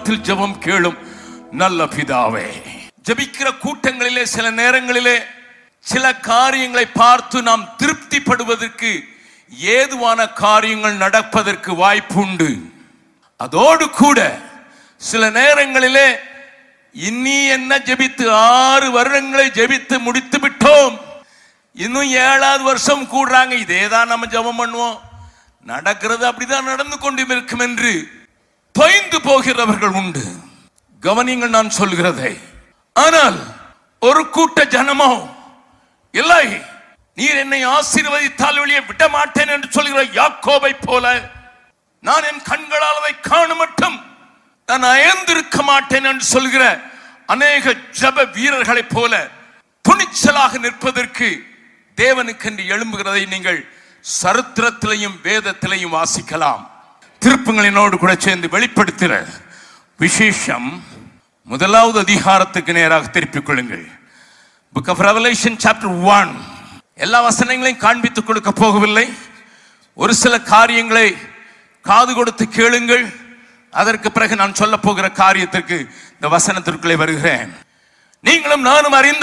நாமத்தில் ஜெபம் கேளும் நல்ல பிதாவே ஜெபிக்கிற கூட்டங்களிலே சில நேரங்களிலே சில காரியங்களை பார்த்து நாம் திருப்திப்படுவதற்கு ஏதுவான காரியங்கள் நடப்பதற்கு வாய்ப்புண்டு அதோடு கூட சில நேரங்களிலே இனி என்ன ஜெபித்து ஆறு வருடங்களை ஜெபித்து முடித்து விட்டோம் இன்னும் ஏழாவது வருஷம் கூடுறாங்க இதே தான் நம்ம ஜெபம் பண்ணுவோம் நடக்கிறது அப்படிதான் நடந்து கொண்டு இருக்கும் என்று தொய்ந்து போகிறவர்கள் உண்டு கவனிங்கள் நான் சொல்கிறதை ஆனால் ஒரு கூட்ட ஜனமோ இல்லை நீர் என்னை ஆசீர்வதித்தால் வெளியே விட மாட்டேன் என்று சொல்கிற யாக்கோபை போல நான் என் கண்களால் அதை காணும் மட்டும் நான் அயர்ந்திருக்க மாட்டேன் என்று சொல்கிற அநேக ஜப வீரர்களைப் போல துணிச்சலாக நிற்பதற்கு தேவனுக்கென்று எழும்புகிறதை நீங்கள் சரித்திரத்திலையும் வேதத்திலையும் வாசிக்கலாம் திருப்பங்களினோடு கூட சேர்ந்து வெளிப்படுத்துகிற விசேஷம் முதலாவது அதிகாரத்துக்கு நேராக திருப்பிக் கொள்ளுங்கள் book of Revelation chapter one எல்லா வசனங்களையும் காண்பித்துக் கொடுக்க போகவில்லை ஒரு சில காரியங்களை காது கொடுத்து கேளுங்கள் அதற்கு பிறகு நான் சொல்ல போகிற காரியத்திற்கு இந்த வசனத்திற்குள்ளே வருகிறேன் நீங்களும் நானும் அறிந்த